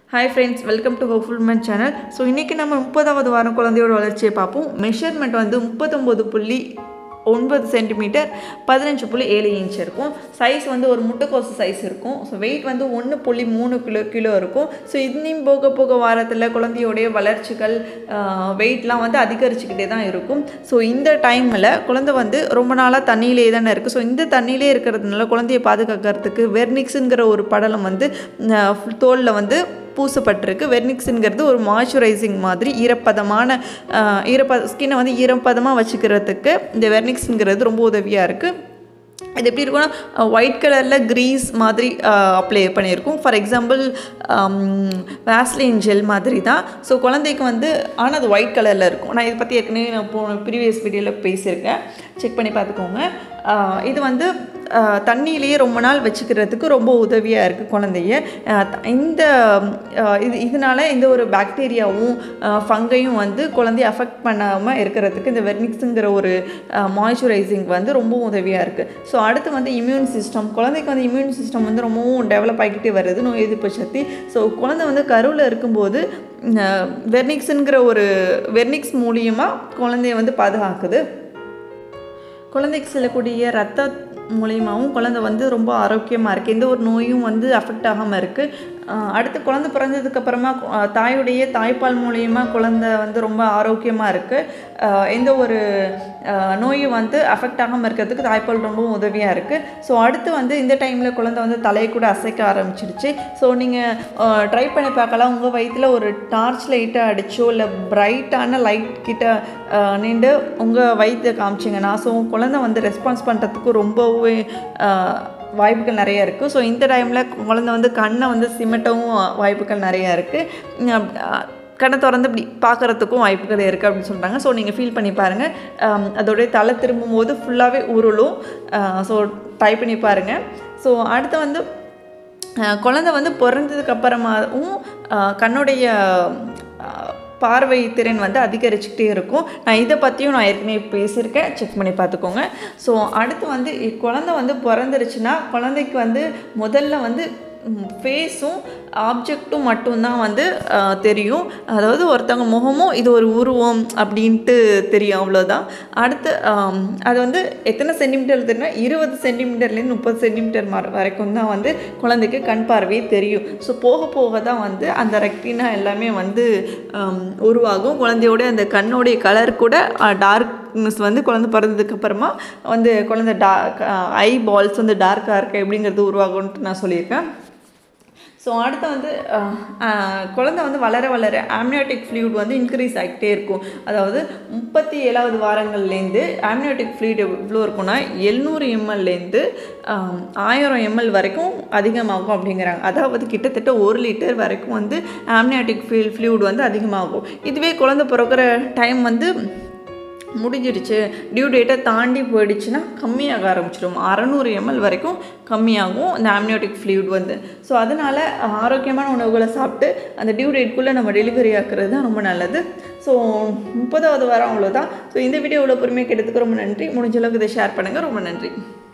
hi friends welcome to ஹோப்ஃபுல்மன் channel so இன்றைக்கி நம்ம முப்பதாவது வாரம் குழந்தையோட வளர்ச்சியை பார்ப்போம் மெஷர்மெண்ட் வந்து முப்பத்தொம்போது புள்ளி ஒன்பது சென்டிமீட்டர் பதினஞ்சு புள்ளி ஏழு இன்ச் இருக்கும் சைஸ் வந்து ஒரு முட்டைக்கோசு சைஸ் இருக்கும் ஸோ வெயிட் வந்து ஒன்று புள்ளி மூணு கிலோ கிலோ இருக்கும் ஸோ இன்னும் போக போக வாரத்தில் குழந்தையோடைய வளர்ச்சிகள் வெயிட்லாம் வந்து அதிகரிச்சுக்கிட்டே தான் இருக்கும் ஸோ இந்த டைமில் குழந்தை வந்து ரொம்ப நாளாக தண்ணியிலே தானே இருக்குது ஸோ இந்த தண்ணியிலே இருக்கிறதுனால குழந்தையை பாதுகாக்கிறதுக்கு வெர்னிக்ஸுங்கிற ஒரு படலம் வந்து தோலில் வந்து பூசப்பட்டிருக்கு வெர்னிக்ஸுங்கிறது ஒரு மாய்ஸ்சரைசிங் மாதிரி ஈரப்பதமான ஈரப்பத ஸ்கின்னை வந்து ஈரப்பதமாக வச்சுக்கிறதுக்கு இந்த வெர்னிக்ஸுங்கிறது ரொம்ப உதவியாக இருக்குது இது எப்படி இருக்கும்னா ஒயிட் கலரில் க்ரீஸ் மாதிரி அப்ளை பண்ணியிருக்கும் ஃபார் எக்ஸாம்பிள் வேஸ்லின் ஜெல் மாதிரி தான் ஸோ குழந்தைக்கு வந்து ஆனால் அது ஒயிட் கலரில் இருக்கும் நான் இதை பற்றி ஏற்கனவே நான் போன ப்ரீவியஸ் வீடியோவில் பேசியிருக்கேன் செக் பண்ணி பார்த்துக்கோங்க இது வந்து தண்ணியிலேயே ரொம்ப நாள் வச்சுக்கிறதுக்கு ரொம்ப உதவியாக இருக்குது குழந்தைய இந்த இது இதனால் எந்த ஒரு பாக்டீரியாவும் ஃபங்கையும் வந்து குழந்தைய அஃபெக்ட் பண்ணாமல் இருக்கிறதுக்கு இந்த வெர்னிக்ஸுங்கிற ஒரு மாய்ஸ்சரைசிங் வந்து ரொம்ப உதவியாக இருக்குது ஸோ அடுத்து வந்து இம்யூன் சிஸ்டம் குழந்தைக்கு வந்து இம்யூன் சிஸ்டம் வந்து ரொம்பவும் டெவலப் ஆகிக்கிட்டே வருது நோய் எதிர்ப்பு சக்தி ஸோ குழந்தை வந்து கருவில் இருக்கும்போது வெர்னிக்ஸுங்கிற ஒரு வெர்னிக்ஸ் மூலியமாக குழந்தைய வந்து பாதுகாக்குது குழந்தைக்கு செல்லக்கூடிய ரத்த மூலியமாகவும் குழந்தை வந்து ரொம்ப ஆரோக்கியமாக இருக்குது எந்த ஒரு நோயும் வந்து அஃபெக்ட் ஆகாமல் இருக்குது அடுத்து குழந்தை பிறந்ததுக்கப்புறமா தாயுடைய தாய்ப்பால் மூலியமாக குழந்தை வந்து ரொம்ப ஆரோக்கியமாக இருக்குது எந்த ஒரு நோயும் வந்து அஃபெக்ட் ஆகாமல் இருக்கிறதுக்கு தாய்ப்பால் ரொம்பவும் உதவியாக இருக்குது ஸோ அடுத்து வந்து இந்த டைமில் குழந்தை வந்து தலையை கூட அசைக்க ஆரம்பிச்சிருச்சு ஸோ நீங்கள் ட்ரை பண்ணி பார்க்கலாம் உங்கள் வயிற்றில் ஒரு டார்ச் லைட்டை அடிச்சோ இல்லை பிரைட்டான லைட் கிட்ட நின்று உங்கள் வயிற்றை காமிச்சிங்கன்னா ஸோ குழந்தை வந்து ரெஸ்பான்ஸ் பண்ணுறதுக்கு ரொம்பவே வாய்ப்புகள் நிறையா இருக்குது ஸோ இந்த டைமில் குழந்தை வந்து கண்ணை வந்து சிமெட்டவும் வாய்ப்புகள் நிறையா இருக்குது கண்ணை திறந்து இப்படி பார்க்குறதுக்கும் வாய்ப்புகள் இருக்குது அப்படின்னு சொல்கிறாங்க ஸோ நீங்கள் ஃபீல் பண்ணி பாருங்கள் அதோடைய தலை திரும்பும் போது ஃபுல்லாகவே உருளும் ஸோ ட்ரை பண்ணி பாருங்கள் ஸோ அடுத்து வந்து குழந்தை வந்து பிறந்ததுக்கப்புறமாவும் கண்ணுடைய பார்வை திறன் வந்து அதிகரிச்சுக்கிட்டே இருக்கும் நான் இதை பற்றியும் நான் ஏற்கனவே பேசியிருக்கேன் செக் பண்ணி பார்த்துக்கோங்க ஸோ அடுத்து வந்து குழந்தை வந்து பிறந்துருச்சுன்னா குழந்தைக்கு வந்து முதல்ல வந்து ஃபேஸும் ஆப்ஜெக்ட்டும் மட்டும்தான் வந்து தெரியும் அதாவது ஒருத்தவங்க முகமும் இது ஒரு உருவம் அப்படின்ட்டு தெரியும் அவ்வளோதான் அடுத்து அது வந்து எத்தனை சென்டிமீட்டர் தெரியுமா இருபது சென்டிமீட்டர்லேருந்து முப்பது சென்டிமீட்டர் வரைக்கும் தான் வந்து குழந்தைக்கு கண் பார்வையே தெரியும் ஸோ போக போக தான் வந்து அந்த ரெக்டினா எல்லாமே வந்து உருவாகும் குழந்தையோட அந்த கண்ணோடைய கலர் கூட டார்க்னஸ் வந்து குழந்தை பிறந்ததுக்கப்புறமா வந்து குழந்தை டா ஐ பால்ஸ் வந்து டார்க்காக இருக்குது எப்படிங்கிறது உருவாகும்ன்ட்டு நான் சொல்லியிருக்கேன் ஸோ அடுத்து வந்து குழந்தை வந்து வளர வளர ஆம்னியோட்டிக் ஃப்ளூட் வந்து இன்க்ரீஸ் ஆகிட்டே இருக்கும் அதாவது முப்பத்தி ஏழாவது வாரங்கள்லேருந்து ஆம்னியோட்டிக் ஃப்ளூட் எவ்வளோ இருக்குன்னா எழுநூறு எம்எல்லேருந்து ஆயிரம் எம்எல் வரைக்கும் அதிகமாகும் அப்படிங்கிறாங்க அதாவது கிட்டத்தட்ட ஒரு லிட்டர் வரைக்கும் வந்து ஆம்னியோட்டிக் ஃபில் ஃப்ளூட் வந்து அதிகமாகும் இதுவே குழந்தை பிறக்கிற டைம் வந்து முடிஞ்சிடுச்சு டியூ டேட்டை தாண்டி போயிடுச்சுன்னா கம்மியாக ஆரம்பிச்சிடும் அறநூறு எம்எல் வரைக்கும் கம்மியாகும் இந்த ஆம்னியோட்டிக் ஃப்ளூட் வந்து ஸோ அதனால் ஆரோக்கியமான உணவுகளை சாப்பிட்டு அந்த டியூ டேட்குள்ளே நம்ம டெலிவரி ஆக்குறது தான் ரொம்ப நல்லது ஸோ முப்பதாவது வாரம் அவ்வளோதான் ஸோ இந்த வீடியோ இவ்வளோ பொறுமையாக கேட்டதுக்கு ரொம்ப நன்றி முடிஞ்ச அளவுக்கு இதை ஷேர் பண்ணுங்கள் ரொம்ப நன்றி